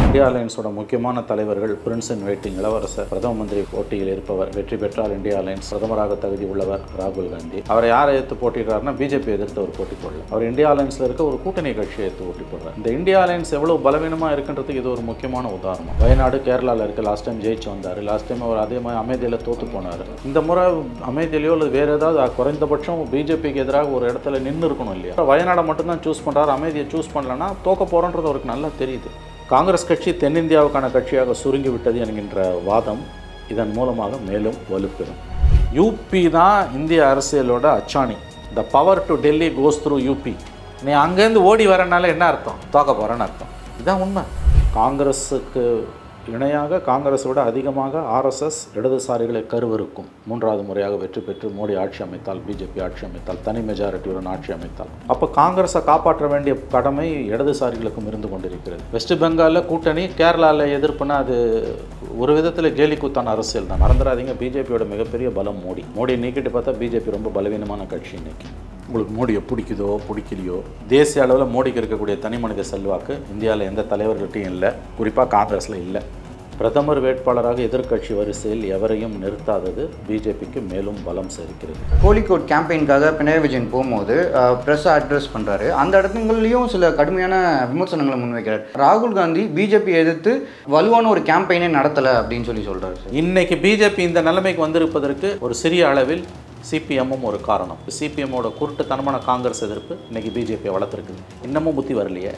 India அலையன்ஸோட முக்கியமான தலைவர்கள் Prince இன் waiting இளவரசர் பிரதம மந்திரி போட்டியில் இருப்பவர் வெற்றி பெற்றால் இந்தியா அலையன்ஸ் பிரதமராக தகுதி உள்ளவர் ராகுல் காந்தி அவரை யாரை எடுத்து போட்டிடுறாருன்னா பிஜேபி எதிர்த்து அவர் போட்டி போடல அவர் இந்தியா அலையன்ஸ்ல இருக்க ஒரு கூட்டணி கட்சியை எடுத்து போட்டி போடுறார் இந்த இந்தியா அலையன்ஸ் எவ்வளவு பலவீனமா இருக்குன்றதுக்கு இது ஒரு முக்கியமான உதாரணம் வயநாடு கேரளால இருக்கு லாஸ்ட் டைம் ஜெயிச்சு வந்தார் லாஸ்ட் டைம் அவர் அதே மாதிரி அமைதியில் தோத்து போனார் இந்த முறை அமைதியிலையோ அல்லது வேற ஏதாவது குறைந்தபட்சம் பிஜேபிக்கு எதிராக ஒரு இடத்துல நின்று இருக்கணும் இல்லையா வயநாடை மட்டும்தான் சூஸ் பண்றாரு அமைதியை சூஸ் பண்ணலன்னா தோக்க போறோன்றது அவருக்கு நல்லா தெரியுது காங்கிரஸ் கட்சி தென்னிந்தியாவுக்கான கட்சியாக சுருங்கி விட்டது என்கின்ற வாதம் இதன் மூலமாக மேலும் வலுப்பெறும் யூபி தான் இந்திய அரசியலோட அச்சாணி the power to Delhi goes through UP நீ அங்கேருந்து ஓடி வரனால என்ன அர்த்தம் தோக்க போகிறேன்னு அர்த்தம் இதுதான் உண்மை காங்கிரஸுக்கு இணையாக காங்கிரஸை விட அதிகமாக ஆர்எஸ்எஸ் இடதுசாரிகளை கருவருக்கும் மூன்றாவது முறையாக வெற்றி பெற்று மோடி ஆட்சி அமைத்தால் பிஜேபி ஆட்சி அமைத்தால் தனி மெஜாரிட்டியுடன் ஆட்சி அமைத்தால் அப்போ காங்கிரஸை காப்பாற்ற வேண்டிய கடமை இடதுசாரிகளுக்கும் இருந்து கொண்டிருக்கிறது வெஸ்ட் பெங்காலில் கூட்டணி கேரளாவில் எதிர்ப்புனா அது ஒரு விதத்தில் கேலி கூத்தான அரசியல் தான் மறந்துடாதீங்க பிஜேபியோட மிகப்பெரிய பலம் மோடி மோடி நீக்கிட்டு பார்த்தா பிஜேபி ரொம்ப பலவீனமான கட்சி இன்னைக்கு உங்களுக்கு மோடியை பிடிக்குதோ பிடிக்கலையோ தேசிய அளவில் மோடிக்கு இருக்கக்கூடிய தனி மனித செல்வாக்கு இந்தியாவில் எந்த தலைவர்கள்ட்டையும் இல்லை குறிப்பாக காங்கிரஸில் இல்லை பிரதமர் வேட்பாளராக எதிர்க்கட்சி வரிசையில் எவரையும் நிறுத்தாதது பிஜேபிக்கு மேலும் பலம் சேர்க்கிறது கோழிக்கோட் கேம்பெயினுக்காக பினராயி விஜயன் போகும்போது ப்ரெஸ்ஸை அட்ரஸ் பண்ணுறாரு அந்த இடத்துங்கள்லையும் சில கடுமையான விமர்சனங்களை முன்வைக்கிறார் ராகுல் காந்தி பிஜேபி எதிர்த்து வலுவான ஒரு கேம்பெயினே நடத்தலை அப்படின்னு சொல்லி சொல்கிறாரு சார் இன்னைக்கு பிஜேபி இந்த நிலைமைக்கு வந்திருப்பதற்கு ஒரு சிறிய அளவில் சிபிஎம்மும் ஒரு காரணம் சிபிஎம்மோட குருட்டுத்தனமான காங்கிரஸ் எதிர்ப்பு இன்னைக்கு பிஜேபியை வளர்த்துருக்குது இன்னமும் புத்தி வரலையே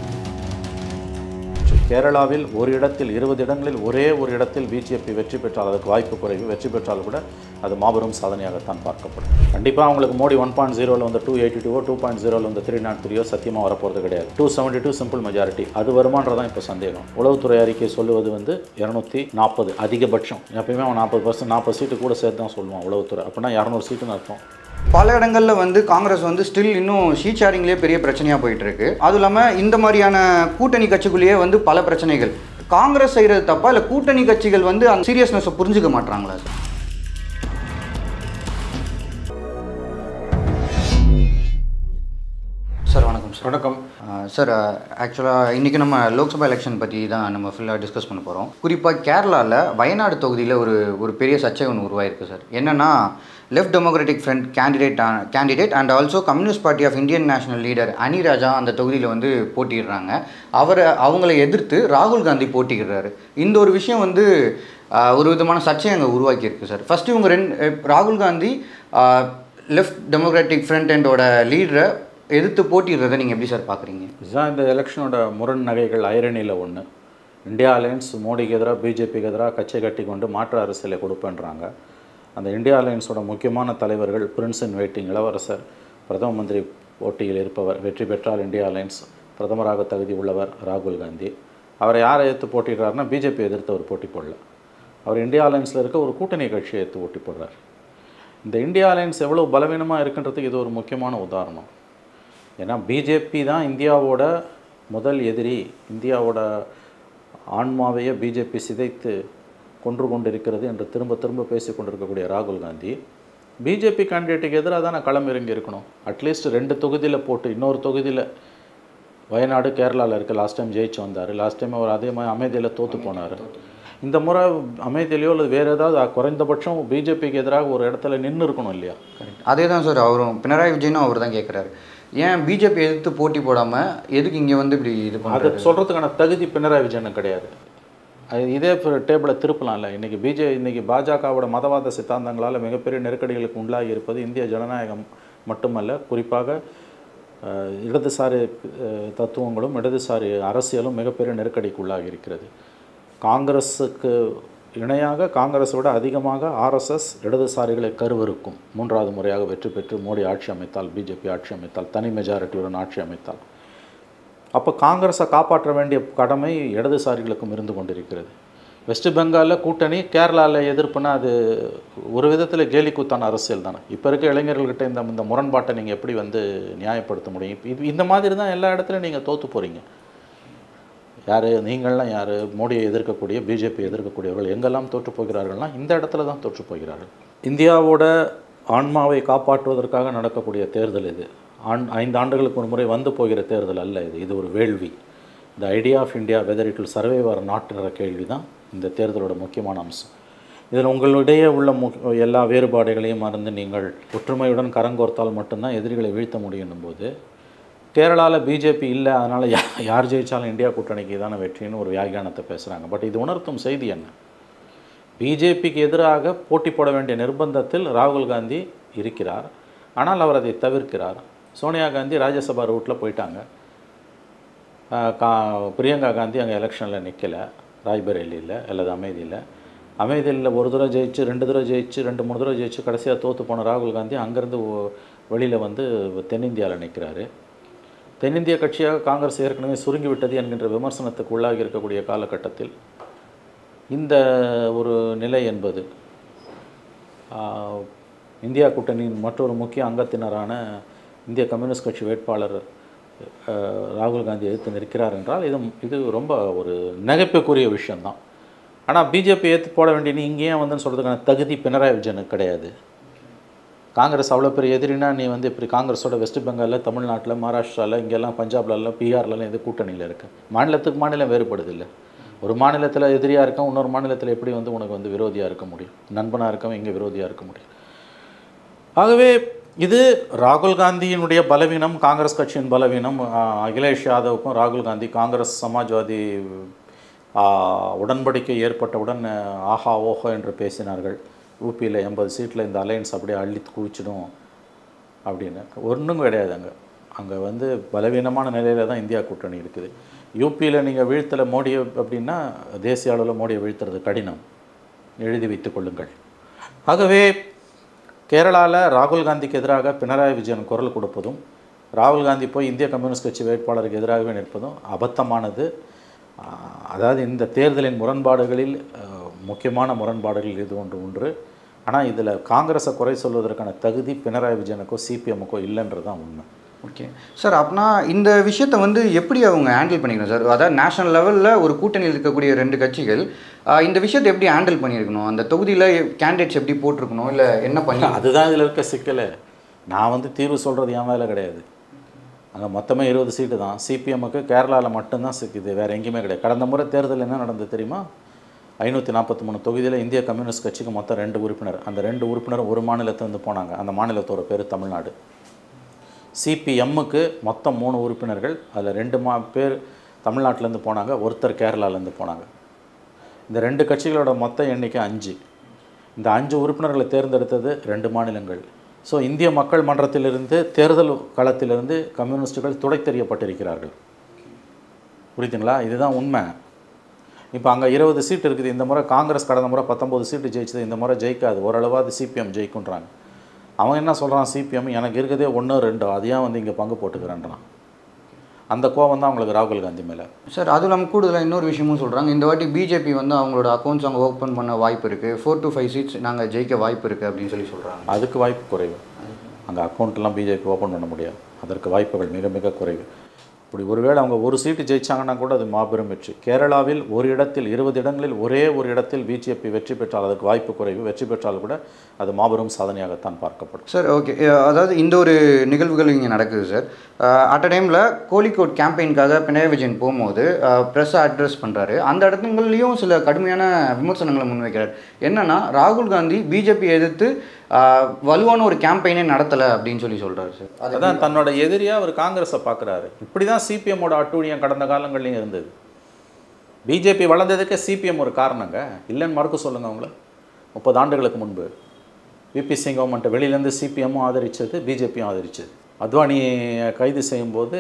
கேரளாவில் ஒரு இடத்தில் இருபது இடங்களில் ஒரே ஒரு இடத்தில் பிஜேபி வெற்றி பெற்றால் அதுக்கு வாய்ப்பு குறைவு வெற்றி பெற்றால் கூட அது மாபெரும் சாதனையாகத்தான் பார்க்கப்படும் கண்டிப்பாக அவங்களுக்கு மோடி ஒன் பாயிண்ட் ஜீரோவில் வந்து two eighty two two point ஜீரோவில் வந்து த்ரீ நாட் த்ரீயோ சத்தியமாக வரப்போகிறது கிடையாது two seventy two simple majority அது வருமானதான் இப்போ சந்தேகம் உளவுத்துறை அறிக்கை சொல்லுவது வந்து இரநூத்தி நாற்பது அதிகபட்சம் எப்பயுமே அவன் நாற்பது பர்சன்ட் நாற்பது சீட்டு கூட சேர்த்து தான் சொல்லுவான் உளவுத்துறை அப்படின்னா இரநூறு சீட்டுன்னு அர்த்தம் பல இடங்களில் வந்து காங்கிரஸ் வந்து ஸ்டில் இன்னும் ஷீட் ஷேரிங்லேயே பெரிய பிரச்சனையாக போயிட்டு இருக்கு அதுவும் இல்லாமல் இந்த மாதிரியான கூட்டணி கட்சிக்குள்ளேயே வந்து பல பிரச்சனைகள் காங்கிரஸ் செய்கிறது தப்பா இல்லை கூட்டணி கட்சிகள் வந்து அந்த சீரியஸ்னஸை புரிஞ்சுக்க மாட்டாங்களா சார் சார் வணக்கம் சார் வணக்கம் சார் ஆக்சுவலாக இன்றைக்கி நம்ம லோக்சபா எலெக்ஷன் பற்றி தான் நம்ம ஃபுல்லாக டிஸ்கஸ் பண்ண போகிறோம் குறிப்பாக கேரளாவில் வயநாடு தொகுதியில் ஒரு ஒரு பெரிய சர்ச்சை ஒன்று உருவாயிருக்கு சார் என்னென்னா left democratic front candidate candidate and also communist party of Indian national leader அனிராஜா அந்த தொகுதியில் வந்து போட்டியிடுறாங்க அவரை அவங்கள எதிர்த்து ராகுல் காந்தி போட்டியிடுறாரு இந்த ஒரு விஷயம் வந்து ஆஹ், ஒரு விதமான சர்ச்சையை அங்கே உருவாக்கியிருக்கு சார் ஃபஸ்ட்டு இவங்க ரெண்டு ராகுல் காந்தி லெஃப்ட் டெமோக்ராட்டிக் ஃப்ரண்ட் அண்டோட லீடரை எதிர்த்து போட்டிடுறதை நீங்கள் எப்படி சார் பார்க்குறீங்க இதுதான் இந்த எலெக்ஷனோட முரண் நகைகள் ஐரணியில் ஒன்று இந்தியா அலையன்ஸ் மோடிக்கு எதிராக பிஜேபிக்கு எதிராக கச்சை கட்டி கொண்டு மாற்று அரசியலை கொடுப்பேன்றாங்க அந்த இந்தியா அலையன்ஸோட முக்கியமான தலைவர்கள் பிரின்ஸ் இன் வெயிட்டிங் இளவரசர் பிரதம மந்திரி போட்டியில் இருப்பவர் வெற்றி பெற்றால் இந்தியா அலையன்ஸ் பிரதமராக தகுதி உள்ளவர் ராகுல் காந்தி அவரை யாரை எடுத்து போட்டிடுறாருன்னா பிஜேபி எதிர்த்து அவர் போட்டி போடல அவர் இந்தியா அலையன்ஸில் இருக்க ஒரு கூட்டணி கட்சியை எடுத்து போட்டி போடுறார் இந்த இந்தியா அலையன்ஸ் எவ்வளோ பலவீனமாக இருக்குன்றதுக்கு இது ஒரு முக்கியமான உதாரணம் ஏன்னா பிஜேபி தான் இந்தியாவோட முதல் எதிரி இந்தியாவோட ஆன்மாவையே பிஜேபி சிதைத்து கொன்று கொண்டிருக்கிறது என்று திரும்ப திரும்ப பேசி கொண்டிருக்கக்கூடிய ராகுல் காந்தி பிஜேபி கேண்டிடேட்டுக்கு எதிராக தானே களம் இறங்கி இருக்கணும் அட்லீஸ்ட் ரெண்டு தொகுதியில் போட்டு இன்னொரு தொகுதியில் வயநாடு கேரளாவில் இருக்குது லாஸ்ட் டைம் ஜெயிச்சு வந்தார் லாஸ்ட் டைம் அவர் அதே மாதிரி அமைதியில் தோற்று போனார் இந்த முறை அமைதியிலையோ அல்லது வேறு ஏதாவது குறைந்தபட்சம் பிஜேபிக்கு எதிராக ஒரு இடத்துல நின்று இருக்கணும் இல்லையா கரெக்ட் அதே தான் சார் அவரும் பினராயி விஜயனும் அவர் தான் கேட்குறாரு ஏன் பிஜேபி எதிர்த்து போட்டி போடாமல் எதுக்கு இங்கே வந்து இப்படி இது அது பண்ணுறது சொல்கிறதுக்கான தகுதி பினராயி விஜயனுக்கு கிடையாது அது இதே டேபிளை திருப்பலாம்ல இன்றைக்கி பிஜே இன்றைக்கி பாஜகவோட மதவாத சித்தாந்தங்களால் மிகப்பெரிய நெருக்கடிகளுக்கு உள்ளாகி இருப்பது இந்திய ஜனநாயகம் மட்டுமல்ல குறிப்பாக அஹ், இடதுசாரி அஹ், தத்துவங்களும் இடதுசாரி அரசியலும் மிகப்பெரிய நெருக்கடிக்கு உள்ளாகி இருக்கிறது காங்கிரஸுக்கு இணையாக காங்கிரஸை விட அதிகமாக ஆர்எஸ்எஸ் இடதுசாரிகளை கருவருக்கும் மூன்றாவது முறையாக வெற்றி பெற்று மோடி ஆட்சி அமைத்தால் பிஜேபி ஆட்சி அமைத்தால் தனி மெஜாரிட்டியுடன் ஆட்சி அமைத்தால் அப்போ காங்கிரஸை காப்பாற்ற வேண்டிய கடமை இடதுசாரிகளுக்கும் இருந்து கொண்டிருக்கிறது வெஸ்ட் பெங்காலில் கூட்டணி கேரளாவில் எதிர்ப்புனா அது ஒரு விதத்தில் கேலி கூத்தான அரசியல் தானே இப்போ இருக்க இளைஞர்கள்கிட்ட இந்த இந்த முரண்பாட்டை நீங்கள் எப்படி வந்து நியாயப்படுத்த முடியும் இப்ப இது இந்த மாதிரி தான் எல்லா இடத்துலையும் நீங்கள் தோற்று போகிறீங்க யார் நீங்கள்லாம் யார் மோடியை எதிர்க்கக்கூடிய பிஜேபி எதிர்க்கக்கூடியவர்கள் எங்கெல்லாம் தோற்று போகிறார்கள்னா இந்த இடத்துல தான் தோற்று போகிறார்கள் இந்தியாவோட ஆன்மாவை காப்பாற்றுவதற்காக நடக்கக்கூடிய தேர்தல் இது ஆண் ஐந்து ஆண்டுகளுக்கு ஒரு முறை வந்து போகிற தேர்தல் அல்ல இது இது ஒரு வேள்வி the idea of India whether it will survive or நாட்ன்ற கேள்வி தான் இந்த தேர்தலோட முக்கியமான அம்சம் இதில் உங்களிடையே உள்ள மு எல்லா வேறுபாடுகளையும் மறந்து நீங்கள் ஒற்றுமையுடன் கரங்கோர்த்தால் மட்டும்தான் எதிரிகளை வீழ்த்த முடியும் போது கேரளாவில் பிஜேபி இல்லை அதனால் யா யார் ஜெயித்தாலும் இந்தியா கூட்டணிக்கு தானே வெற்றின்னு ஒரு வியாகியானத்தை பேசுகிறாங்க பட் இது உணர்த்தும் செய்தி என்ன பிஜேபிக்கு எதிராக போட்டி போட வேண்டிய நிர்பந்தத்தில் ராகுல் காந்தி இருக்கிறார் ஆனால் அவர் அதை தவிர்க்கிறார் சோனியா காந்தி ராஜ்யசபா ரூட்டில் போயிட்டாங்க ஆஹ் கா பிரியங்கா காந்தி அங்கே எலெக்ஷனில் நிற்கலை ராய்பரேலியில் அல்லது அமேதியில் அமேதியில் ஒரு தடவை ஜெயிச்சு ரெண்டு தடவை ஜெயிச்சு ரெண்டு மூணு தடவை ஜெயிச்சு கடைசியாக தோற்று போன ராகுல் காந்தி அங்கேருந்து வெளியில் வந்து தென்னிந்தியாவில் நிற்கிறாரு தென்னிந்திய கட்சியாக காங்கிரஸ் ஏற்கனவே சுருங்கி விட்டது என்கின்ற விமர்சனத்துக்கு உள்ளாகி இருக்கக்கூடிய காலகட்டத்தில் இந்த ஒரு நிலை என்பது ஆஹ், இந்தியா கூட்டணியின் மற்றொரு முக்கிய அங்கத்தினரான இந்திய கம்யூனிஸ்ட் கட்சி வேட்பாளர் ஆஹ், ராகுல் காந்தி எதிர்த்து நிற்கிறார் என்றால் இது இது ரொம்ப ஒரு நகைப்புக்குரிய விஷயம்தான் ஆனால் பிஜேபி ஏற்று போட வேண்டிய நீ இங்கேயே வந்து சொல்கிறதுக்கான தகுதி பினராயி விஜயனுக்கு கிடையாது காங்கிரஸ் அவ்வளோ பெரிய எதிரினா நீ வந்து இப்படி காங்கிரஸோட வெஸ்ட் பெங்காலில் தமிழ்நாட்டில் மகாராஷ்டிராவில் இங்கெல்லாம் பஞ்சாப்லலாம் பீகார்லலாம் இது கூட்டணியில் இருக்கு மாநிலத்துக்கு மாநிலம் வேறுபடுது இல்லை ஒரு மாநிலத்தில் எதிரியாக இருக்கும் இன்னொரு மாநிலத்தில் எப்படி வந்து உனக்கு வந்து விரோதியாக இருக்க முடியும் நண்பனாக இருக்கவும் இங்கே விரோதியாக இருக்க முடியும் ஆகவே இது ராகுல் காந்தியினுடைய பலவீனம் காங்கிரஸ் கட்சியின் பலவீனம் ஆஹ், அகிலேஷ் யாதவுக்கும் ராகுல் காந்தி காங்கிரஸ் சமாஜ்வாதி ஆஹ், உடன்படிக்கை ஏற்பட்டவுடன் ஆஹ், ஆஹா ஓஹோ என்று பேசினார்கள் யூபியில் எண்பது சீட்டில் இந்த அலையன்ஸ் அப்படியே அள்ளி குவிச்சிடும் அப்படின்னு ஒன்றும் கிடையாது அங்கே அங்கே வந்து பலவீனமான நிலையில் தான் இந்தியா கூட்டணி இருக்குது யூபியில் நீங்கள் வீழ்த்தல மோடியை அப்படின்னா தேசிய அளவில் மோடியை வீழ்த்துறது கடினம் எழுதி வைத்துக் கொள்ளுங்கள் ஆகவே கேரளாவில் ராகுல் காந்திக்கு எதிராக பினராயி விஜயன் குரல் கொடுப்பதும் ராகுல் காந்தி போய் இந்திய கம்யூனிஸ்ட் கட்சி வேட்பாளருக்கு எதிராகவே நிற்பதும் அபத்தமானது ஆஹ், அதாவது இந்த தேர்தலின் முரண்பாடுகளில் ஆஹ், முக்கியமான முரண்பாடுகள் இது ஒன்று ஒன்று ஆனால் இதில் காங்கிரஸை குறை சொல்வதற்கான தகுதி பினராயி விஜயனுக்கோ சிபிஎம்முக்கோ இல்லைன்றது தான் உண்மை ஓகே சார் அப்படின்னா இந்த விஷயத்தை வந்து எப்படி அவங்க ஹேண்டில் பண்ணிக்கணும் சார் அதாவது நேஷனல் லெவலில் ஒரு கூட்டணியில் இருக்கக்கூடிய ரெண்டு கட்சிகள் ஆஹ், இந்த விஷயத்தை எப்படி ஹேண்டில் பண்ணியிருக்கணும் அந்த தொகுதியில் கேண்டிடேட்ஸ் எப்படி போட்டிருக்கணும் இல்லை என்ன பண்ணி அதுதான் இதில் இருக்க சிக்கல் நான் வந்து தீர்வு சொல்கிறது என் வேலை கிடையாது அங்கே மொத்தமே இருபது சீட்டு தான் சிபிஎம்முக்கு கேரளாவில் மட்டும்தான் சிக்குது வேறு எங்கேயுமே கிடையாது கடந்த முறை தேர்தல் என்ன நடந்தது தெரியுமா ஐநூற்றி நாற்பத்தி மூணு தொகுதியில் இந்திய கம்யூனிஸ்ட் கட்சிக்கு மொத்தம் ரெண்டு உறுப்பினர் அந்த ரெண்டு உறுப்பினர் ஒரு மாநிலத்திலேருந்து போனாங்க அந்த மாநிலத்தோட பேர் தமிழ்நாடு சிபிஎம்முக்கு மொத்தம் மூணு உறுப்பினர்கள் அதில் ரெண்டு மா பேர் தமிழ்நாட்டிலேருந்து போனாங்க ஒருத்தர் கேரளாலேருந்து போனாங்க இந்த ரெண்டு கட்சிகளோட மொத்த எண்ணிக்கை அஞ்சு இந்த அஞ்சு உறுப்பினர்களை தேர்ந்தெடுத்தது ரெண்டு மாநிலங்கள் ஸோ இந்திய மக்கள் மன்றத்திலிருந்து தேர்தல் களத்திலிருந்து கம்யூனிஸ்டுகள் துடைத்தெறியப்பட்டிருக்கிறார்கள் புரியுதுங்களா இதுதான் உண்மை இப்போ அங்கே இருபது சீட் இருக்குது இந்த முறை காங்கிரஸ் கடந்த முறை பத்தொம்போது சீட்டு ஜெயிச்சது இந்த முறை ஜெயிக்காது ஓரளவாவது சிபிஎம் ஜெயிக்குன்றாங்க அவன் என்ன சொல்கிறான் சிபிஎம் எனக்கு இருக்கதே ஒன்று ரெண்டு அது ஏன் வந்து இங்கே பங்கு போட்டுக்கிறேன்றான் அந்த கோபம் தான் அவங்களுக்கு ராகுல் காந்தி மேலே சார் அதுவும் இல்லாமல் கூடுதலாக இன்னொரு விஷயமும் சொல்கிறாங்க இந்த வாட்டி பிஜேபி வந்து அவங்களோட அக்கௌண்ட்ஸ் அவங்க ஓப்பன் பண்ண வாய்ப்பு இருக்குது ஃபோர் to ஃபைவ் சீட்ஸ் நாங்கள் ஜெயிக்க வாய்ப்பு இருக்குது அப்படின்னு சொல்லி சொல்கிறாங்க அதுக்கு வாய்ப்பு குறைவு அங்கே அக்கௌண்ட்லாம் பிஜேபி ஓப்பன் பண்ண முடியாது அதற்கு வாய்ப்புகள் மிக மிக குறைவு இப்படி ஒருவேளை அவங்க ஒரு சீட்டு ஜெயிச்சாங்கன்னா கூட அது மாபெரும் வெற்றி கேரளாவில் ஒரு இடத்தில் இருபது இடங்களில் ஒரே ஒரு இடத்தில் பிஜேபி வெற்றி பெற்றால் அதற்கு வாய்ப்பு குறைவு வெற்றி பெற்றால் கூட அது மாபெரும் சாதனையாகத்தான் பார்க்கப்படும் சார் ஓகே அதாவது இந்த ஒரு நிகழ்வுகள் இங்கே நடக்குது சார் அட் அ டைமில் கோழிக்கோட் கேம்பெயினுக்காக பினராயி விஜயன் போகும்போது ப்ரெஸ்ஸை அட்ரஸ் பண்ணுறாரு அந்த இடத்துங்கள்லையும் சில கடுமையான விமர்சனங்களை முன்வைக்கிறார் என்னன்னா ராகுல் காந்தி பிஜேபி எதிர்த்து ஆஹ், வலுவான ஒரு கேம்பெயினே நடத்தலை அப்படின்னு சொல்லி சொல்கிறாரு சார் அது அதான் தன்னோட எதிரியாக அவர் காங்கிரஸை பார்க்குறாரு இப்படி தான் சிபிஎம்மோட அட்டூழியம் கடந்த காலங்கள்லையும் இருந்தது பிஜேபி வளர்ந்ததுக்கே சிபிஎம் ஒரு காரணங்க இல்லைன்னு மறுக்க சொல்லுங்க அவங்கள முப்பது ஆண்டுகளுக்கு முன்பு விபி சிங் கவர்மெண்ட்டை வெளியிலேருந்து சிபிஎம்மும் ஆதரிச்சது பிஜேபியும் ஆதரிச்சது அத்வானியை கைது செய்யும்போது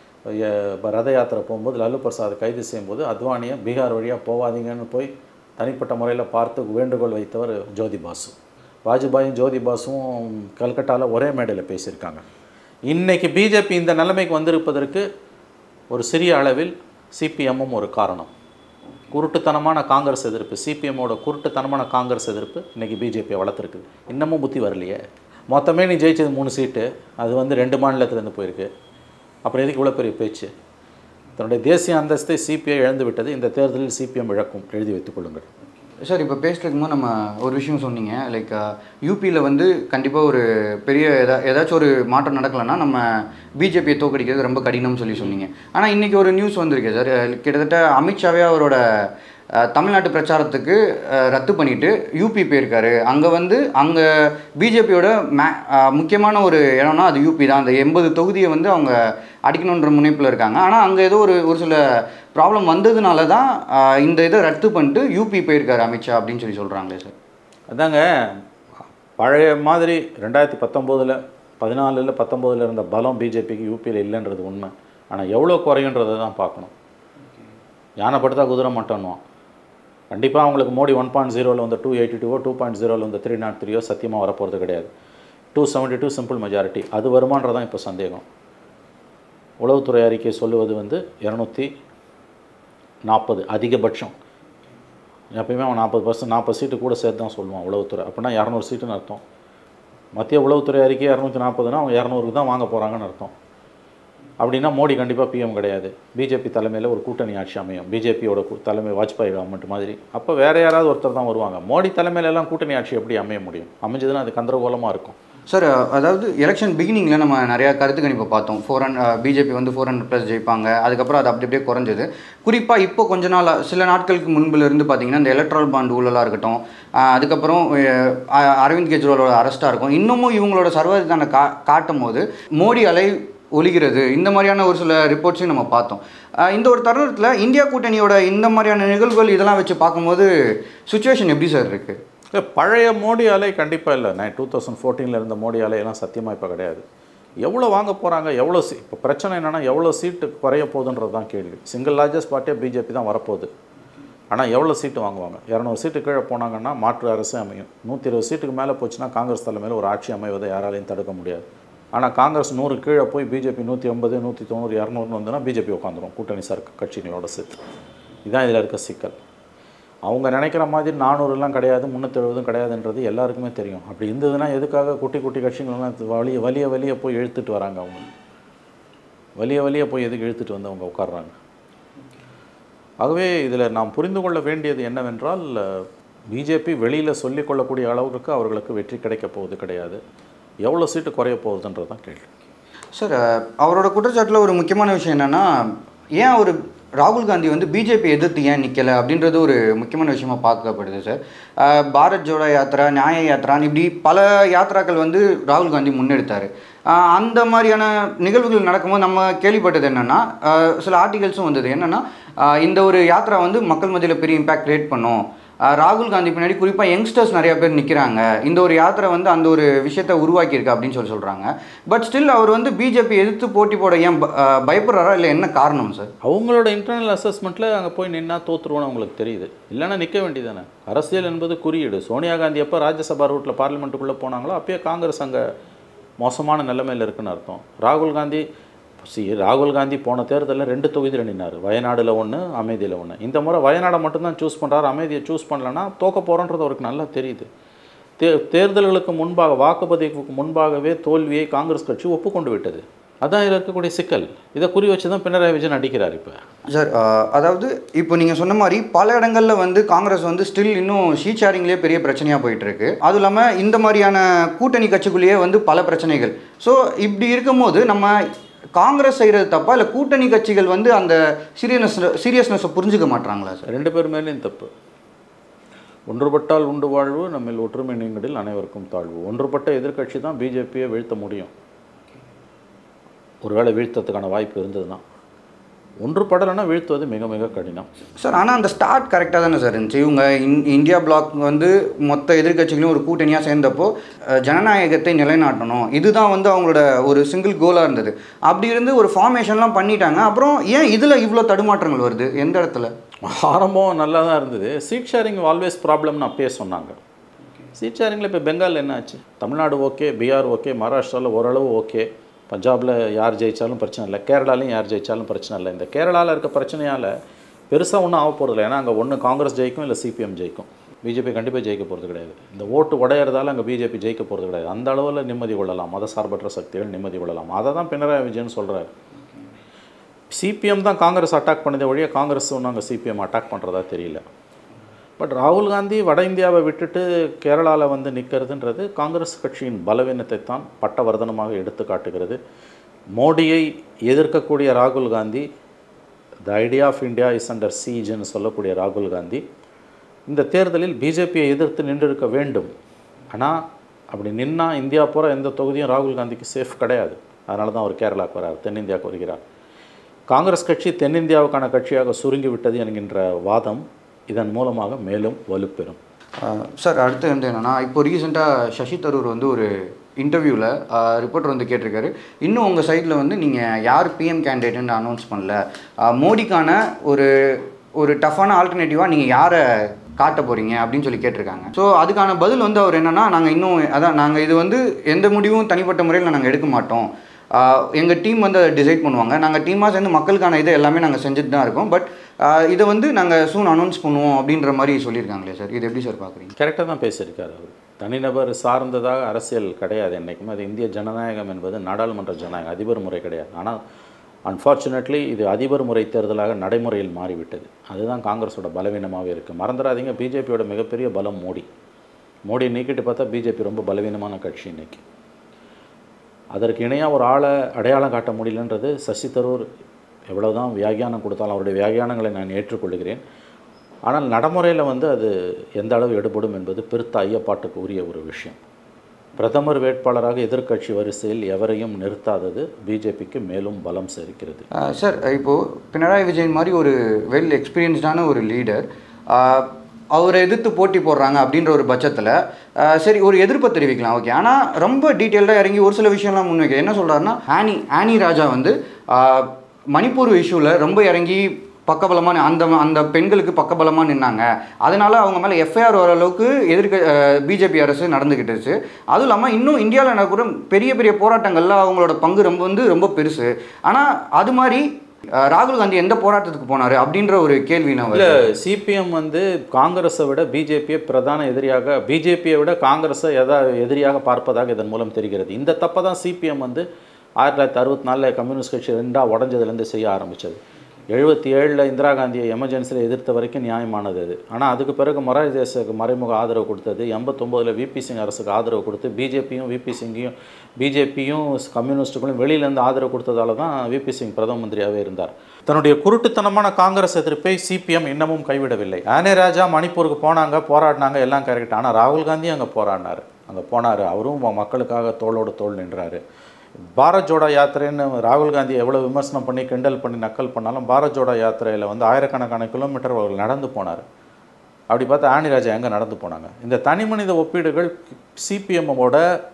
எ- இப்ப ரத யாத்திரை போகும்போது லல்லு பிரசாத் கைது செய்யும்போது அத்வானியை பீகார் வழியாக போகாதீங்கன்னு போய் தனிப்பட்ட முறையில் பார்த்து வேண்டுகோள் வைத்தவர் ஜோதி பாசு வாஜ்பாயும் ஜோதி பாசுவும் கல்கட்டாவில் ஒரே மேடையில் பேசியிருக்காங்க இன்னைக்கு பிஜேபி இந்த நிலைமைக்கு வந்திருப்பதற்கு ஒரு சிறிய அளவில் சிபிஎம்மும் ஒரு காரணம் குருட்டுத்தனமான காங்கிரஸ் எதிர்ப்பு சிபிஎம்மோட குருட்டுத்தனமான காங்கிரஸ் எதிர்ப்பு இன்னைக்கு பிஜேபியை வளர்த்துருக்குது இன்னமும் புத்தி வரலையே மொத்தமே நீ ஜெயிச்சது மூணு சீட்டு அது வந்து ரெண்டு மாநிலத்திலேருந்து போயிருக்கு அப்புறம் எதுக்கு இவ்வளோ பெரிய பேச்சு தன்னுடைய தேசிய அந்தஸ்தை சிபிஐ இழந்து விட்டது இந்த தேர்தலில் சிபிஎம் இழக்கும் எழுதி வைத்துக் கொள்ளுங்கள் சார் இப்போ பேசிட்டு நம்ம ஒரு விஷயம் சொன்னீங்க லைக் யூபியில் வந்து கண்டிப்பாக ஒரு பெரிய எதா ஏதாச்சும் ஒரு மாற்றம் நடக்கலைன்னா நம்ம பிஜேபியை தோக்கடிக்கிறது ரொம்ப கடினம்னு சொல்லி சொன்னீங்க ஆனால் இன்றைக்கி ஒரு நியூஸ் வந்திருக்கு சார் கிட்டத்தட்ட அமித்ஷாவே அவரோட அஹ், தமிழ்நாட்டு பிரச்சாரத்துக்கு அஹ், ரத்து பண்ணிட்டு யூபி போயிருக்காரு அங்கே வந்து அங்கே பிஜேபியோட மே அஹ், முக்கியமான ஒரு இடம்னா அது யூபி தான் அந்த எண்பது தொகுதியை வந்து அவங்க அடிக்கணுன்ற முனைப்பில் இருக்காங்க ஆனால் அங்கே ஏதோ ஒரு ஒரு சில ப்ராப்ளம் வந்ததுனால தான் அஹ், இந்த இதை ரத்து பண்ணிட்டு யூபி போயிருக்காரு அமித்ஷா அப்படின்னு சொல்லி சொல்கிறாங்களே சார் அதாங்க பழைய மாதிரி ரெண்டாயிரத்தி பத்தொம்போதில் பதினாலில் பத்தொம்போதில் இருந்த பலம் பிஜேபிக்கு யூபியில் இல்லைன்றது உண்மை ஆனால் எவ்வளோ குறையுன்றதை தான் பார்க்கணும் யானை படுத்தா குதிரை மட்டன்னுவான் கண்டிப்பாக அவங்களுக்கு மோடி ஒன் பாயிண்ட் ஜீரோவில் வந்து டூ எயிட்டி டூவோ டூ பாயிண்ட் ஜீரோவில் வந்து த்ரீ நாட் த்ரீயோ சத்தியமாக வரப்போகிறது கிடையாது two seventy two simple majority அது வருமானதான் இப்போ சந்தேகம் உளவுத்துறை அறிக்கை சொல்லுவது வந்து இரநூத்தி நாற்பது அதிகபட்சம் எப்பயுமே அவன் நாற்பது பர்சன்ட் நாற்பது சீட்டு கூட சேர்த்து தான் சொல்லுவான் உளவுத்துறை அப்படின்னா இரநூறு சீட்டுன்னு அர்த்தம் மத்திய உளவுத்துறை அறிக்கை இரநூத்தி நாற்பதுனா அவங்க இரநூறுக்கு தான் வாங்க போகிறாங்கன்னு அர்த்தம் அப்படின்னா மோடி கண்டிப்பாக பிஎம் கிடையாது பிஜேபி தலைமையில் ஒரு கூட்டணி ஆட்சி அமையும் பிஜேபியோட தலைமை வாஜ்பாய் கவர்மெண்ட் மாதிரி அப்போ வேறு யாராவது ஒருத்தர் தான் வருவாங்க மோடி தலைமையில எல்லாம் கூட்டணி ஆட்சி எப்படி அமைய முடியும் அமைஞ்சதுன்னா அது கந்தரகோலமாக இருக்கும் சார் அதாவது எலெக்ஷன் பிகினிங்கில் நம்ம நிறையா கருத்து கணிப்பு பார்த்தோம் ஃபோர் ஹண்ட்ரட் பிஜேபி வந்து ஃபோர் ஹண்ட்ரட் ப்ளஸ் ஜெயிப்பாங்க அதுக்கப்புறம் அது அப்படி அப்படியே குறைஞ்சது குறிப்பாக இப்போ கொஞ்ச நாள் சில நாட்களுக்கு முன்புல இருந்து பார்த்தீங்கன்னா இந்த எலக்ட்ரல் பாண்ட் ஊழலாக இருக்கட்டும் அஹ், அதுக்கப்புறம் அஹ், அ- அரவிந்த் கெஜ்ரிவாலோட அரெஸ்ட்டாக இருக்கும் இன்னமும் இவங்களோட சர்வாதிகாரனை கா காட்டும் போது மோடி அலை ஒலிகிறது இந்த மாதிரியான ஒரு சில ரிப்போர்ட்ஸையும் நம்ம பார்த்தோம் அஹ், இந்த ஒரு தருணத்தில் இந்தியா கூட்டணியோட இந்த மாதிரியான நிகழ்வுகள் இதெல்லாம் வச்சு பார்க்கும்போது சுச்சுவேஷன் எப்படி சார் இருக்குது இல்ல, பழைய மோடி அலை கண்டிப்பாக இல்லை நான் டூ தௌசண்ட் ஃபோர்டீனில் இருந்த மோடி அலையெல்லாம் சத்தியமாக இப்போ கிடையாது எவ்வளோ வாங்க போகிறாங்க எவ்வளோ சீ இப்போ பிரச்சனை என்னென்னா எவ்வளோ சீட்டு குறைய போகுதுன்றது தான் கேள்வி சிங்கிள் லார்ஜஸ்ட் பார்ட்டியாக பிஜேபி தான் வரப்போகுது ஆனால் எவ்வளோ சீட்டு வாங்குவாங்க இரநூறு சீட்டு கீழே போனாங்கன்னா மாற்று அரசு அமையும் நூற்றி இருபது சீட்டுக்கு மேலே போச்சுன்னா காங்கிரஸ் தலைமையில் ஒரு ஆட்சி அமைவதை யாராலையும் தடுக்க முடியாது ஆனால் காங்கிரஸ் நூறு கீழே போய் பிஜேபி நூற்றி ஐம்பது நூற்றி தொண்ணூறு இரநூறுன்னு வந்துன்னா பிஜேபி உட்காந்துரும் கூட்டணி சர்க்க கட்சிகளோட சேர்த்து இதுதான் இதில் இருக்க சிக்கல் அவங்க நினைக்கிற மாதிரி நானூறுலாம் கிடையாது முந்நூற்றெழுபதும் கிடையாதுன்றது எல்லாருக்குமே தெரியும் அப்படி இருந்ததுன்னா எதுக்காக குட்டி குட்டி கட்சிகள்லாம் வலிய வலிய வலிய போய் இழுத்துட்டு வராங்க அவங்க வலிய வலிய போய் எதுக்கு இழுத்துட்டு வந்து அவங்க உட்கார்றாங்க ஆகவே இதில் நாம் புரிந்து கொள்ள வேண்டியது என்னவென்றால் பிஜேபி வெளியில் சொல்லிக் கொள்ளக்கூடிய அளவுக்கு அவர்களுக்கு வெற்றி கிடைக்க போவது கிடையாது எவ்வளோ சீட்டு குறைய போகுதுன்றது தான் கேள்வி சார் அஹ், அவரோட குற்றச்சாட்டில் ஒரு முக்கியமான விஷயம் என்னென்னா ஏன் அவர் ராகுல் காந்தி வந்து பிஜேபி எதிர்த்து ஏன் நிற்கலை அப்படின்றது ஒரு முக்கியமான விஷயமா பார்க்கப்படுது சார் அஹ், பாரத் ஜோடோ யாத்ரா நியாய யாத்ரான்னு இப்படி பல யாத்ராக்கள் வந்து ராகுல் காந்தி முன்னெடுத்தார் அஹ், அந்த மாதிரியான நிகழ்வுகள் நடக்கும்போது நம்ம கேள்விப்பட்டது என்னென்னா சில ஆர்டிகல்ஸும் வந்தது என்னென்னா இந்த ஒரு யாத்ரா வந்து மக்கள் மத்தியில் பெரிய இம்பாக்ட் கிரியேட் பண்ணும் அஹ் ராகுல் காந்தி பின்னாடி குறிப்பாக யங்ஸ்டர்ஸ் நிறைய பேர் நிற்கிறாங்க இந்த ஒரு யாத்திரை வந்து அந்த ஒரு விஷயத்தை உருவாக்கியிருக்கு அப்படின்னு சொல்லி சொல்கிறாங்க பட் ஸ்டில் அவர் வந்து பிஜேபி எதிர்த்து போட்டி போட ஏன் ப- அஹ் பயப்படுறாரா இல்லை என்ன காரணம் சார் அவங்களோட இன்டர்னல் அசஸ்மெண்ட்டில் அங்கே போய் நின்னா தோத்துருவோன்னு அவங்களுக்கு தெரியுது இல்லைன்னா நிற்க வேண்டியதானே அரசியல் என்பது குறியீடு சோனியா காந்தி எப்போ ராஜ்யசபா ரூட்டில் பார்லிமெண்ட்டுக்குள்ளே போனாங்களோ அப்பயே காங்கிரஸ் அங்கே மோசமான நிலைமையில் இருக்குன்னு அர்த்தம் ராகுல் காந்தி சி ராகுல் காந்தி போன தேர்தலில் ரெண்டு தொகுதியில் நின்னார் வயநாடில் ஒன்று அமைதியில் ஒன்று இந்த முறை வயநாடை மட்டும்தான் சூஸ் பண்ணுறாரு அமைதியை சூஸ் பண்ணலன்னா தோக்க போகிறோன்றது அவருக்கு நல்லா தெரியுது தே தேர்தல்களுக்கு முன்பாக வாக்குப்பதிவுக்கு முன்பாகவே தோல்வியை காங்கிரஸ் கட்சி ஒப்புக்கொண்டு விட்டது அதான் இதில் இருக்கக்கூடிய சிக்கல் இதை குறி வச்சு தான் பினராயி விஜயன் அடிக்கிறார் இப்போ சார் அஹ் அதாவது இப்போ நீங்கள் சொன்ன மாதிரி பல இடங்களில் வந்து காங்கிரஸ் வந்து ஸ்டில் இன்னும் ஷீட் ஷேரிங்லேயே பெரிய பிரச்சனையாக போயிட்டு இருக்கு அதுவும் இல்லாமல் இந்த மாதிரியான கூட்டணி கட்சிக்குள்ளேயே வந்து பல பிரச்சனைகள் ஸோ இப்படி இருக்கும்போது நம்ம காங்கிரஸ் செய்கிறது தப்பா இல்லை கூட்டணி கட்சிகள் வந்து அந்த சீரியஸ்னஸ் சீரியஸ்னஸை புரிஞ்சுக்க மாட்டாங்களா சார் ரெண்டு பேர் மேலேயும் தப்பு ஒன்றுபட்டால் உண்டு வாழ்வு நம்மில் ஒற்றுமை நீங்கடில் அனைவருக்கும் தாழ்வு ஒன்றுபட்ட எதிர்க்கட்சி தான் பிஜேபியை வீழ்த்த முடியும் ஒருவேளை வீழ்த்தத்துக்கான வாய்ப்பு இருந்ததுன்னா ஒன்றுபடலைன்னா வீழ்த்துவது மிக மிக கடினம் சார் ஆனால் அந்த ஸ்டார்ட் கரெக்டாக தானே சார் இருந்துச்சு இவங்க இன் இந்தியா பிளாக் வந்து மொத்த எதிர்க்கட்சிகளும் ஒரு கூட்டணியாக சேர்ந்தப்போ அஹ், ஜனநாயகத்தை நிலைநாட்டணும் இதுதான் வந்து அவங்களோட ஒரு சிங்கிள் கோலாக இருந்தது அப்படி இருந்து ஒரு ஃபார்மேஷன்லாம் பண்ணிட்டாங்க அப்புறம் ஏன் இதில் இவ்வளோ தடுமாற்றங்கள் வருது எந்த இடத்துல ஆரம்பம் நல்லா தான் இருந்தது சீட் ஷேரிங் ஆல்வேஸ் ப்ராப்ளம்னு அப்பயே சொன்னாங்க சீட் ஷேரிங்கில் இப்போ பெங்கால் என்ன ஆச்சு தமிழ்நாடு ஓகே பீகார் ஓகே மகாராஷ்டிராவில் ஓரளவு ஓகே பஞ்சாபில் யார் ஜெயித்தாலும் பிரச்சனை இல்லை கேரளாலையும் யார் ஜெயித்தாலும் பிரச்சனை இல்லை இந்த கேரளாவில் இருக்க பிரச்சனையால் பெருசாக ஒன்றும் ஆக போகிறதில்ல ஏன்னா அங்கே ஒன்று காங்கிரஸ் ஜெயிக்கும் இல்லை சிபிஎம் ஜெயிக்கும் பிஜேபி கண்டிப்பாக ஜெயிக்க போகிறது கிடையாது இந்த ஓட்டு உடையிறதால அங்கே பிஜேபி ஜெயிக்க போகிறது கிடையாது அந்த அளவில் நிம்மதி கொள்ளலாம் மத சார்பற்ற சக்திகள் நிம்மதி கொள்ளலாம் அதை தான் பினராயி விஜயன் சொல்கிறாரு சிபிஎம் தான் காங்கிரஸ் அட்டாக் பண்ணதே வழியாக காங்கிரஸ் ஒன்றும் அங்கே சிபிஎம் அட்டாக் பண்ணுறதா தெரியல பட் ராகுல் காந்தி வட இந்தியாவை விட்டுட்டு கேரளாவில் வந்து நிற்கிறதுன்றது காங்கிரஸ் கட்சியின் பலவீனத்தை தான் பட்டவர்தனமாக எடுத்து காட்டுகிறது மோடியை எதிர்க்கக்கூடிய ராகுல் Gandhi the idea of India is under சீஜ்னு சொல்லக்கூடிய ராகுல் காந்தி இந்த தேர்தலில் பிஜேபியை எதிர்த்து நின்றிருக்க வேண்டும் ஆனால் அப்படி நின்னா இந்தியா பூரா எந்த தொகுதியும் ராகுல் காந்திக்கு சேஃப் கிடையாது அதனால தான் அவர் கேரளாவுக்கு வரார் தென்னிந்தியாவுக்கு வருகிறார் காங்கிரஸ் கட்சி தென்னிந்தியாவுக்கான கட்சியாக சுருங்கி விட்டது என்கின்ற வாதம் இதன் மூலமாக மேலும் வலுப்பெறும் சார் அடுத்து வந்து என்னென்னா இப்போ ரீசெண்டாக சசி தரூர் வந்து ஒரு இன்டர்வியூவில் ரிப்போர்ட்டர் வந்து கேட்டிருக்காரு இன்னும் உங்கள் சைடில் வந்து நீங்கள் யார் பிஎம் கேண்டிடேட்னு அனௌன்ஸ் பண்ணல ஆஹ் மோடிக்கான ஒரு ஒரு டஃப்பான ஆல்டர்னேட்டிவாக நீங்கள் யாரை காட்ட போகிறீங்க அப்படின்னு சொல்லி கேட்டிருக்காங்க ஸோ அதுக்கான பதில் வந்து அவர் என்னென்னா நாங்கள் இன்னும் அதான் நாங்கள் இது வந்து எந்த முடிவும் தனிப்பட்ட முறையில் நாங்கள் எடுக்க மாட்டோம் எங்கள் டீம் வந்து அதை டிசைட் பண்ணுவாங்க நாங்கள் டீமாக சேர்ந்து மக்களுக்கான இது எல்லாமே நாங்கள் செஞ்சுட்டு தான் இருக்கோம் பட் இதை வந்து நாங்கள் சூன் அனௌன்ஸ் பண்ணுவோம் அப்படின்ற மாதிரி சொல்லியிருக்காங்களே சார் இது எப்படி சார் பார்க்குறீங்க கரெக்டாக தான் பேசியிருக்காரு அவர் தனிநபர் சார்ந்ததாக அரசியல் கிடையாது என்றைக்குமே அது இந்திய ஜனநாயகம் என்பது நாடாளுமன்ற ஜனநாயகம் அதிபர் முறை கிடையாது ஆனால் அன்ஃபார்ச்சுனேட்லி இது அதிபர் முறை தேர்தலாக நடைமுறையில் மாறிவிட்டது அதுதான் காங்கிரஸோட பலவீனமாகவே இருக்குது மறந்துடாதீங்க பிஜேபியோட மிகப்பெரிய பலம் மோடி மோடியை நீக்கிட்டு பார்த்தா பிஜேபி ரொம்ப பலவீனமான கட்சி இன்னைக்கு அதற்கு இணையாக ஒரு ஆளை அடையாளம் காட்ட முடியலன்றது சசி தரூர் எவ்வளவுதான் வியாகியானம் கொடுத்தாலும் அவருடைய வியாகியானங்களை நான் ஏற்றுக்கொள்கிறேன் ஆனால் நடைமுறையில் வந்து அது எந்த அளவு எடுபடும் என்பது பெருத்த ஐயப்பாட்டுக்கு உரிய ஒரு விஷயம் பிரதமர் வேட்பாளராக எதிர்க்கட்சி வரிசையில் எவரையும் நிறுத்தாதது பிஜேபிக்கு மேலும் பலம் சேர்க்கிறது சார் இப்போது பினராயி விஜயன் மாதிரி ஒரு வெல் எக்ஸ்பீரியன்ஸ்டான ஒரு லீடர் அவரை எதிர்த்து போட்டி போடுறாங்க அப்படின்ற ஒரு பட்சத்தில் சரி ஒரு எதிர்ப்பை தெரிவிக்கலாம் ஓகே ஆனால் ரொம்ப டீட்டெயில்டாக இறங்கி ஒரு சில விஷயம்லாம் முன்வைக்க என்ன சொல்கிறாருன்னா ஆனி ஆனி ராஜா வந்து ஆஹ், மணிப்பூர் இஷ்யூவில் ரொம்ப இறங்கி பக்கபலமாக அந்த அந்த பெண்களுக்கு பக்கபலமாக நின்னாங்க அதனால அவங்க மேலே எஃப்ஐஆர் வர அளவுக்கு எதிர்க்க பிஜேபி அரசு நடந்துக்கிட்டுச்சு அதுவும் இல்லாமல் இன்னும் இந்தியாவில் கூட பெரிய பெரிய போராட்டங்கள்ல அவங்களோட பங்கு ரொம்ப வந்து ரொம்ப பெருசு ஆனால் அது மாதிரி அஹ், ராகுல் காந்தி எந்த போராட்டத்துக்கு போனார் அப்படின்ற ஒரு கேள்வி நான் இல்லை சிபிஎம் வந்து காங்கிரஸை விட பிஜேபியை பிரதான எதிரியாக பிஜேபியை விட காங்கிரஸை எதா எதிரியாக பார்ப்பதாக இதன் மூலம் தெரிகிறது இந்த தப்பை தான் சிபிஎம் வந்து ஆயிரத்தி தொள்ளாயிரத்தி அறுபத்தி நாலில் கம்யூனிஸ்ட் கட்சி ரெண்டாக உடஞ்சதுலேருந்து செய்ய ஆரம்பித்தது எழுபத்தி ஏழில் இந்திரா காந்தியை எமர்ஜென்சியில் எதிர்த்த வரைக்கும் நியாயமானது அது ஆனால் அதுக்கு பிறகு மொராரி தேசுக்கு மறைமுக ஆதரவு கொடுத்தது எண்பத்தொம்போதில் விபி சிங் அரசுக்கு ஆதரவு கொடுத்து பிஜேபியும் விபி சிங்கையும் பிஜேபியும் கம்யூனிஸ்ட்டுகளும் வெளியிலேருந்து ஆதரவு கொடுத்ததால தான் விபி சிங் பிரதம மந்திரியாகவே இருந்தார் தன்னுடைய குருட்டுத்தனமான காங்கிரஸ் எதிர்ப்பை சிபிஎம் இன்னமும் கைவிடவில்லை ஆனே ராஜா மணிப்பூருக்கு போனாங்க போராடினாங்க எல்லாம் கரெக்ட் ஆனால் ராகுல் காந்தி அங்கே போராடினார் அங்கே போனார் அவரும் ம- மக்களுக்காக தோளோடு தோள் நின்றாரு பாரத் ஜோடோ யாத்திரைன்னு ராகுல் காந்தி எவ்வளோ விமர்சனம் பண்ணி கிண்டல் பண்ணி நக்கல் பண்ணாலும் பாரத் ஜோடோ யாத்திரையில் வந்து ஆயிரக்கணக்கான கிலோமீட்டர் அவர்கள் நடந்து போனார் அப்படி பார்த்தா ஆனி ராஜா எங்கே நடந்து போனாங்க இந்த தனி மனித ஒப்பீடுகள் சிபிஎம்மோட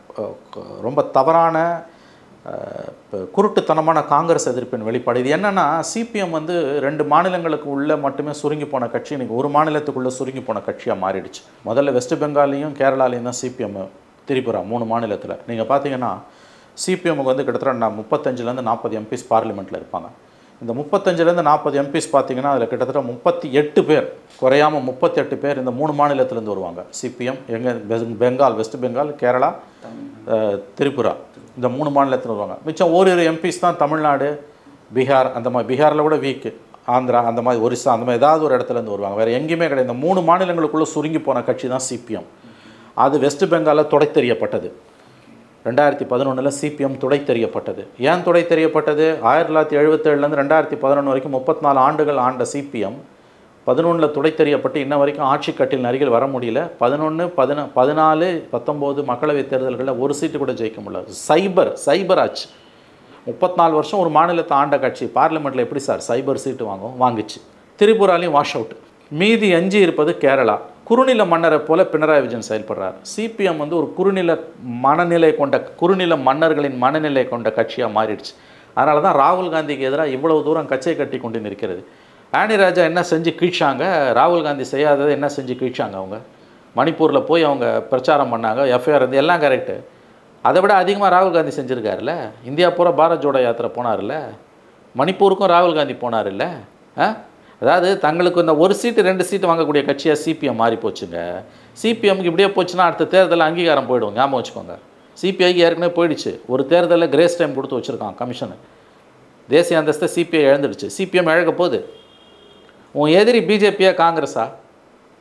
ரொம்ப தவறான அஹ், இப்ப குருட்டுத்தனமான காங்கிரஸ் எதிர்ப்பின் வெளிப்பாடு இது என்னன்னா சிபிஎம் வந்து ரெண்டு மாநிலங்களுக்கு உள்ள மட்டுமே சுருங்கி போன கட்சி இன்னைக்கு ஒரு மாநிலத்துக்குள்ளே சுருங்கி போன கட்சியாக மாறிடுச்சு முதல்ல வெஸ்ட் பெங்காலையும் கேரளாலையும் தான் சிபிஎம் திரிபுரா மூணு மாநிலத்தில் நீங்கள் பார்த்தீங்கன்னா சிபிஎம்முக்கு வந்து கிட்டத்தட்ட நான் முப்பத்தஞ்சுலேருந்து நாற்பது எம்பிஸ் பார்லிமெண்ட்டில் இருப்பாங்க இந்த முப்பத்தஞ்சுலேருந்து நாற்பது எம்பிஸ் பார்த்தீங்கன்னா அதில் கிட்டத்தட்ட முப்பத்தி எட்டு பேர் குறையாமல் முப்பத்தெட்டு பேர் இந்த மூணு மாநிலத்திலேருந்து வருவாங்க சிபிஎம் எங்கே பெங்கால் வெஸ்ட் பெங்கால் கேரளா அஹ், திரிபுரா இந்த மூணு மாநிலத்தில் வருவாங்க மிச்சம் ஓரிரு எம்பிஸ் தான் தமிழ்நாடு பீகார் அந்த மாதிரி பீகாரில் கூட வீக்கு ஆந்திரா அந்த மாதிரி ஒரிசா அந்த மாதிரி ஏதாவது ஒரு இடத்துல இருந்து வருவாங்க வேறு எங்கேயுமே கிடையாது இந்த மூணு மாநிலங்களுக்குள்ளே சுருங்கி போன கட்சி தான் சிபிஎம் அது வெஸ்ட் பெங்காலில் துடைத்தெறியப்பட்டது ரெண்டாயிரத்தி பதினொன்றில் சிபிஎம் துடை தெரியப்பட்டது ஏன் துடை தெரியப்பட்டது ஆயிரத்தி தொள்ளாயிரத்தி எழுபத்தேழுலேருந்து ரெண்டாயிரத்தி பதினொன்று வரைக்கும் முப்பத்தி நாலு ஆண்டுகள் ஆண்ட சிபிஎம் பதினொன்றில் துடை தெரியப்பட்டு இன்ன வரைக்கும் ஆட்சி கட்டில் அருகில் வர முடியல பதினொன்று பதின பதினாலு பத்தொம்போது மக்களவைத் தேர்தல்களில் ஒரு சீட்டு கூட ஜெயிக்க முடியல சைபர் சைபர் ஆச்சு முப்பத்தி நாலு வருஷம் ஒரு மாநிலத்தை ஆண்ட கட்சி பார்லிமெண்ட்டில் எப்படி சார் சைபர் சீட்டு வாங்கும் வாங்குச்சு திரிபுராலையும் வாஷ் அவுட் மீதி எஞ்சி இருப்பது கேரளா குறுநில மன்னரை போல பினராயி விஜயன் செயல்படுறார் சிபிஎம் வந்து ஒரு குறுநில மனநிலை கொண்ட குறுநில மன்னர்களின் மனநிலை கொண்ட கட்சியாக மாறிடுச்சு அதனால தான் ராகுல் காந்திக்கு எதிராக இவ்வளவு தூரம் கச்சை கட்டி கொண்டு நிற்கிறது ஆனி ராஜா என்ன செஞ்சு கீழ்ச்சாங்க ராகுல் காந்தி செய்யாததை என்ன செஞ்சு கீழ்ச்சாங்க அவங்க மணிப்பூரில் போய் அவங்க பிரச்சாரம் பண்ணாங்க எஃப்ஐஆர் இருந்து எல்லாம் கரெக்டு அதை விட அதிகமாக ராகுல் காந்தி செஞ்சுருக்காருல்ல இந்தியா பூரா பாரத் ஜோடோ யாத்திரை போனார்ல மணிப்பூருக்கும் ராகுல் காந்தி போனார்ல ஆ அதாவது தங்களுக்கு இந்த ஒரு சீட்டு ரெண்டு சீட்டு வாங்கக்கூடிய கட்சியாக சிபிஎம் மாறி போச்சுங்க சிபிஎம்க்கு இப்படியே போச்சுன்னா அடுத்த தேர்தலில் அங்கீகாரம் போயிடும் ஞாபகம் வச்சுக்கோங்க சிபிஐக்கு ஏற்கனவே போயிடுச்சு ஒரு தேர்தலில் கிரேஸ் டைம் கொடுத்து வச்சுருக்கான் கமிஷனு தேசிய அந்தஸ்தை சிபிஐ இழந்துடுச்சு சிபிஎம் இழக்க போகுது உன் எதிரி பிஜேபியா காங்கிரஸா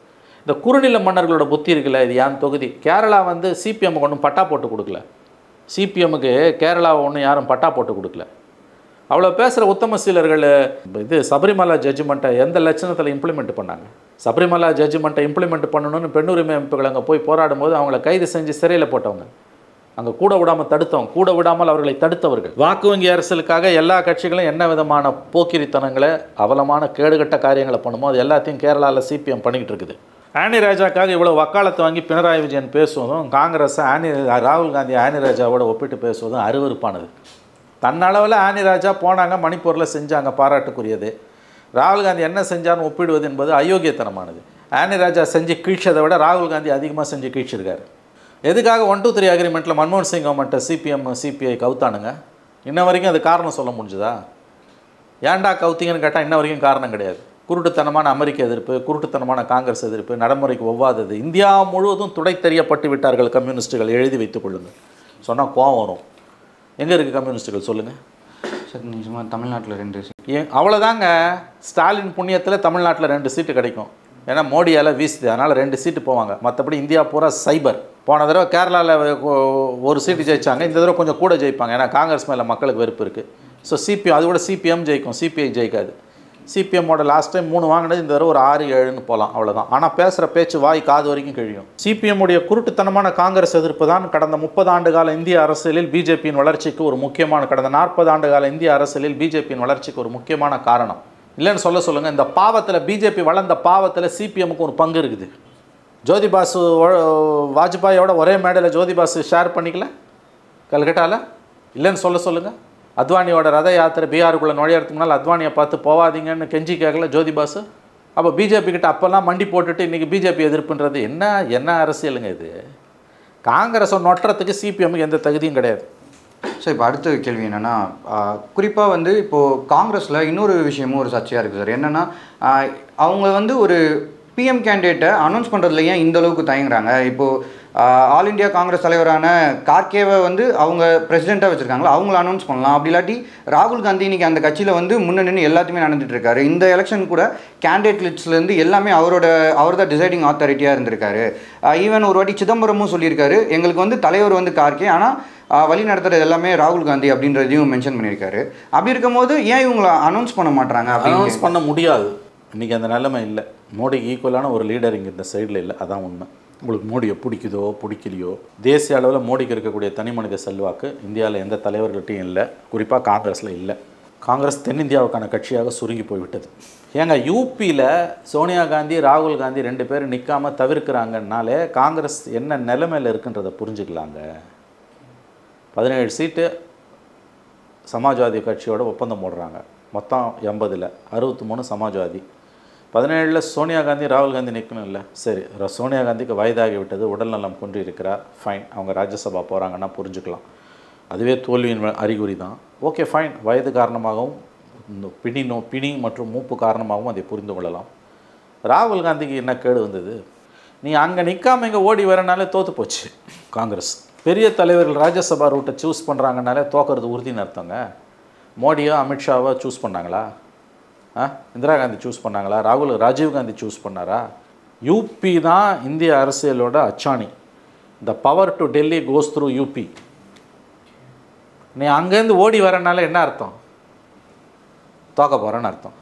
இந்த குறுநில மன்னர்களோட புத்தி இருக்குல்ல இது ஏன் தொகுதி கேரளா வந்து சிபிஎம்முக்கு ஒன்றும் பட்டா போட்டு கொடுக்கல சிபிஎம்முக்கு கேரளாவை ஒன்றும் யாரும் பட்டா போட்டு கொடுக்கல அவ்வளோ பேசுகிற உத்தம சீலர்கள் இது சபரிமலா ஜட்ஜ்மெண்ட்டை எந்த லட்சணத்தில் இம்ப்ளிமெண்ட் பண்ணாங்க சபரிமலா ஜட்ஜ்மெண்ட்டை இம்ப்ளிமெண்ட் பண்ணணும்னு பெண்ணுரிமை அமைப்புகள் அங்கே போய் போராடும் போது அவங்கள கைது செஞ்சு சிறையில் போட்டவங்க அங்கே கூட விடாமல் தடுத்தவங்க கூட விடாமல் அவர்களை தடுத்தவர்கள் வாக்கு வங்கி அரசியலுக்காக எல்லா கட்சிகளும் என்ன விதமான போக்கிரித்தனங்களை அவலமான கேடுகட்ட காரியங்களை பண்ணுமோ அது எல்லாத்தையும் கேரளாவில் சிபிஎம் பண்ணிக்கிட்டு இருக்குது ஆனி ராஜாக்காக இவ்வளோ வக்காலத்தை வாங்கி பினராயி விஜயன் பேசுவதும் காங்கிரஸ் ஆனி ராகுல் காந்தி ஆனி ராஜாவோட ஒப்பிட்டு பேசுவதும் அருவருப்பானது தன்னளவில் ஆனி ராஜா போனாங்க மணிப்பூரில் செஞ்சாங்க பாராட்டுக்குரியது ராகுல் காந்தி என்ன செஞ்சான்னு ஒப்பிடுவது என்பது அயோக்கியத்தனமானது ஆனி ராஜா செஞ்சு கீழ்ச்சதை விட ராகுல் காந்தி அதிகமாக செஞ்சு கீழ்ச்சிருக்காரு எதுக்காக ஒன் டூ த்ரீ அக்ரிமெண்ட்டில் மன்மோகன் சிங் கவர்மெண்ட்டை சிபிஎம் சிபிஐ கவுத்தானுங்க இன்ன வரைக்கும் அது காரணம் சொல்ல முடிஞ்சுதா ஏன்டா கவுத்திங்கன்னு கேட்டால் இன்ன வரைக்கும் காரணம் கிடையாது குருட்டுத்தனமான அமெரிக்க எதிர்ப்பு குருட்டுத்தனமான காங்கிரஸ் எதிர்ப்பு நடைமுறைக்கு ஒவ்வாதது இந்தியா முழுவதும் துடை தெரியப்பட்டு விட்டார்கள் கம்யூனிஸ்ட்டுகள் எழுதி வைத்துக் கொள்ளுங்கள் சொன்னால் கோவம் வரும் எங்கே இருக்குது கம்யூனிஸ்ட்டுகள் சொல்லுங்கள் சார் நிஜமாக தமிழ்நாட்டில் ரெண்டு seat. ஏன் அவ்வளோதாங்க ஸ்டாலின் புண்ணியத்தில் தமிழ்நாட்டில் ரெண்டு சீட்டு கிடைக்கும் ஏன்னா மோடியால் வீசுது அதனால் ரெண்டு சீட்டு போவாங்க மற்றபடி இந்தியா பூரா சைபர் போன தடவை கேரளாவில் ஒரு சீட்டு ஜெயிச்சாங்க இந்த தடவை கொஞ்சம் கூட ஜெயிப்பாங்க ஏன்னா காங்கிரஸ் மேலே மக்களுக்கு வெறுப்பு இருக்குது ஸோ சிபிஎம் அது கூட சிபிஎம் ஜெயிக்கும் சிபிஐ ஜெயிக்காது சிபிஎம்மோட லாஸ்ட் டைம் மூணு வாங்கினது இந்த தடவை ஒரு ஆறு ஏழுன்னு போகலாம் அவ்வளோதான் ஆனால் பேசுகிற பேச்சு வாய் காது வரைக்கும் கிழியும் சிபிஎம் உடைய குருட்டுத்தனமான காங்கிரஸ் எதிர்ப்பு தான் கடந்த முப்பது ஆண்டு கால இந்திய அரசியலில் பிஜேபியின் வளர்ச்சிக்கு ஒரு முக்கியமான கடந்த நாற்பது ஆண்டு கால இந்திய அரசியலில் பிஜேபியின் வளர்ச்சிக்கு ஒரு முக்கியமான காரணம் இல்லைன்னு சொல்ல சொல்லுங்கள் இந்த பாவத்தில் பிஜேபி வளர்ந்த பாவத்தில் சிபிஎம்முக்கு ஒரு பங்கு இருக்குது ஜோதி பாசு ஒ- வாஜ்பாயோட ஒரே மேடையில் ஜோதி பாசு ஷேர் பண்ணிக்கல கல்கட்டாவில் இல்லைன்னு சொல்ல சொல்லுங்கள் அத்வானியோட ரத யாத்திரை பீகாருக்குள்ளே நுழையறதுக்கு முன்னால் அத்வானியை பார்த்து போவாதீங்கன்னு கெஞ்சி கேட்கல ஜோதி பாசு அப்போ பிஜேபி கிட்ட அப்போல்லாம் மண்டி போட்டுட்டு இன்றைக்கி பிஜேபி எதிர்ப்புன்றது என்ன என்ன அரசியலுங்க இது காங்கிரஸை நொட்டுறதுக்கு சிபிஎம்முக்கு எந்த தகுதியும் கிடையாது சார் இப்போ அடுத்த கேள்வி என்னென்னா குறிப்பாக வந்து இப்போது காங்கிரஸில் இன்னொரு விஷயமும் ஒரு சர்ச்சையாக இருக்குது சார் என்னென்னா அவங்க வந்து ஒரு பிஎம் கேண்டிடேட்டை அனௌன்ஸ் பண்ணுறதுல ஏன் இந்த அளவுக்கு தயங்குறாங்க இப்போது ஆல் இந்தியா காங்கிரஸ் தலைவரான கார்கேவை வந்து அவங்க பிரசிடெண்ட்டாக வச்சுருக்காங்களா அவங்கள அனௌன்ஸ் பண்ணலாம் அப்படி இல்லாட்டி ராகுல் காந்தி இன்னைக்கு அந்த கட்சியில் வந்து முன்ன நின்று எல்லாத்தையுமே நடந்துட்டு இருக்காரு இந்த எலெக்ஷன் கூட கேண்டிடேட் லிஸ்ட்லேருந்து எல்லாமே அவரோட அவர் தான் டிசைடிங் ஆத்தாரிட்டியாக இருந்திருக்காரு ஈவன் ஒரு வாட்டி சிதம்பரமும் சொல்லியிருக்காரு எங்களுக்கு வந்து தலைவர் வந்து கார்கே ஆனால் ஆஹ் வழி நடத்துறது எல்லாமே ராகுல் காந்தி அப்படின்றதையும் மென்ஷன் பண்ணியிருக்காரு அப்படி இருக்கும்போது ஏன் இவங்கள அனௌன்ஸ் பண்ண மாட்டாங்க அப்படின்னு அனௌன்ஸ் பண்ண முடியாது இன்றைக்கி அந்த நிலைமை இல்லை மோடிக்கு ஈக்குவலான ஒரு லீடர் இங்கே இந்த சைடில் இல்லை அதான் உண்மை உங்களுக்கு மோடியை பிடிக்குதோ பிடிக்கலையோ தேசிய அளவில் மோடிக்கு இருக்கக்கூடிய தனி மனித செல்வாக்கு இந்தியாவில் எந்த தலைவர்கள்ட்டையும் இல்லை குறிப்பாக காங்கிரஸில் இல்லை காங்கிரஸ் தென்னிந்தியாவுக்கான கட்சியாக சுருங்கி போய்விட்டது ஏங்க யூபியில் சோனியா காந்தி ராகுல் காந்தி ரெண்டு பேரும் நிற்காம தவிர்க்கிறாங்கன்னாலே காங்கிரஸ் என்ன நிலைமையில் இருக்குன்றதை புரிஞ்சுக்கலாங்க பதினேழு சீட்டு சமாஜ்வாதி கட்சியோட ஒப்பந்தம் போடுறாங்க மொத்தம் எண்பதில் அறுபத்தி மூணு சமாஜ்வாதி பதினேழில் சோனியா காந்தி ராகுல் காந்தி நிற்கணும் இல்லை சரி ர- சோனியா காந்திக்கு வயதாகி விட்டது உடல்நலம் குன்றி இருக்கிறார் ஃபைன் அவங்க ராஜ்யசபா போகிறாங்கன்னா புரிஞ்சுக்கலாம் அதுவே தோல்வியின் வ- அறிகுறி தான் ஓகே ஃபைன் வயது காரணமாகவும் இந்த பிணி நோ பிணி மற்றும் மூப்பு காரணமாகவும் அதை புரிந்து கொள்ளலாம் ராகுல் காந்திக்கு என்ன கேடு வந்தது நீ அங்கே நிற்காம இங்கே ஓடி வரனாலே தோற்று போச்சு காங்கிரஸ் பெரிய தலைவர்கள் ராஜ்யசபா ரூட்டை சூஸ் பண்ணுறாங்கனாலே தோக்கிறது உறுதின்னு அர்த்தங்க மோடியோ அமித்ஷாவோ சூஸ் பண்ணாங்களா ஆ இந்திரா காந்தி சூஸ் பண்ணாங்களா ராகுல் ராஜீவ் காந்தி சூஸ் பண்ணாரா யூபி தான் இந்திய அரசியலோட அச்சாணி the power to Delhi goes through UP நீ அங்கேருந்து ஓடி வரனால என்ன அர்த்தம் தோக்க போகிறேன்னு அர்த்தம்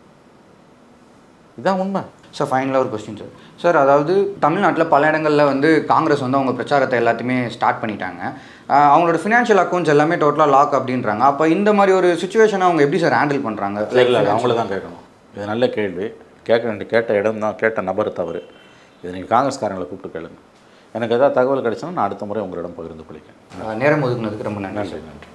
இதான் உண்மை சார் ஃபைனலாக ஒரு கொஸ்டின் சார் சார் அதாவது தமிழ்நாட்டில் பல இடங்களில் வந்து காங்கிரஸ் வந்து அவங்க பிரச்சாரத்தை எல்லாத்தையுமே ஸ்டார்ட் பண்ணிட்டாங்க ஆஹ் அவங்களோட ஃபினான்ஷியல் அக்கௌண்ட்ஸ் எல்லாமே டோட்டலாக லாக் அப்படின்றாங்க அப்போ இந்த மாதிரி ஒரு சுச்சுவேஷனை அவங்க எப்படி சார் ஹேண்டில் பண்ணுறாங்க இல்லை அவங்கள தான் கேட்கணும் இது நல்ல கேள்வி கேட்க வேண்டிய கேட்ட இடம் தான் கேட்ட நபர் தவறு இது நீங்கள் காங்கிரஸ்காரங்களை கூப்பிட்டு கேளுங்க எனக்கு ஏதாவது தகவல் கிடைச்சுன்னா நான் அடுத்த முறை உங்களிடம் பகிர்ந்து கொள்கிறேன் நேரம் ஒதுக்குனதுக்கு ரொம்ப நன்றி நன்றி நன்றி